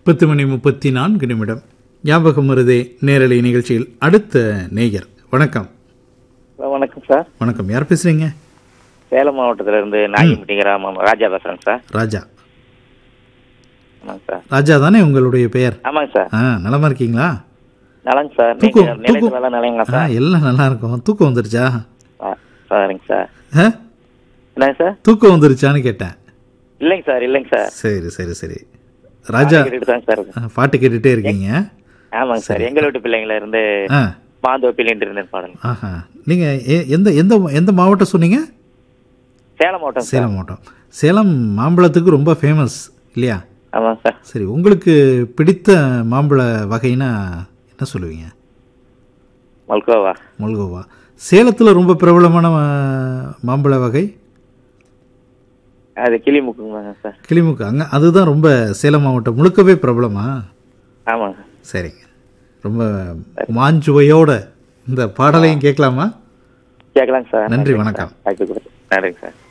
பத்து மணி முப்பத்தி நான்கு நிமிடம் ஞாபகம் வருதே நேரலை நிகழ்ச்சியில் அடுத்த நேயர் வணக்கம் ஹலோ, வணக்கம் சார் வணக்கம் யார் பேசுறீங்க சேலம் மாவட்டத்துல இருந்து நாகிமுட்டி கிராமம் ராஜா பேசுறேங்க சார் ராஜா ஆமாங்க சார் ராஜா தானே உங்களுடைய பெயர் ஆமாங்க சார் ஆ நலமா இருக்கீங்களா நலங்க சார் தூக்கம், நீங்க நிலையத்து தூக்கம். வேலை நிலைங்களா ஆ சார் எல்லாம் நல்லா இருக்கும் தூக்கம் வந்துருச்சா ஆ, சரிங்க சார் ஆ? என்னங்க சார் தூக்கம் வந்துருச்சான்னு கேட்டேன் இல்லைங்க சார் இல்லைங்க சார் சரி சரி சரி ராஜா கேட்டுட்டு தாங்க சார் இருக்கேன். ஆ, பாட்டு கேட்டுட்டே இருக்கீங்க ஆமாங்க சார் எங்கள் வீட்டு பிள்ளைங்கள இருந்து ஆ மாந்தோப்பில் இருந்தேன் பாடல் ஆஹா நீங்கள் எந்த எந்த எந்த மாவட்டம் சொன்னீங்க சேலம் மாவட்டம் சார் சேலம் மாவட்டம் சேலம் மாம்பழத்துக்கு ரொம்ப ஃபேமஸ் இல்லையா ஆமாங்க சார் சரி உங்களுக்கு பிடித்த மாம்பழ வகைனா என்ன சொல்லுவீங்க மல்கோவா மல்கோவா சேலத்தில் ரொம்ப பிரபலமான ஆ, மாம்பழ வகை அது கிளி முக்குங்க சார் கிளிமுக்கு அங்கே அதுதான் ரொம்ப சேலம் மாவட்டம் முழுக்கவே பிரபலமா ஆமாங்க சரிங்க ரொம்ப மாஞ்சுவையோட இந்த பாடலையும் கேட்கலாமா கேட்கலாங்க சார் நன்றி, நன்றிங்க வணக்கம். சார். வாய்ப்பு கொடுத்து நன்றிங்க சார்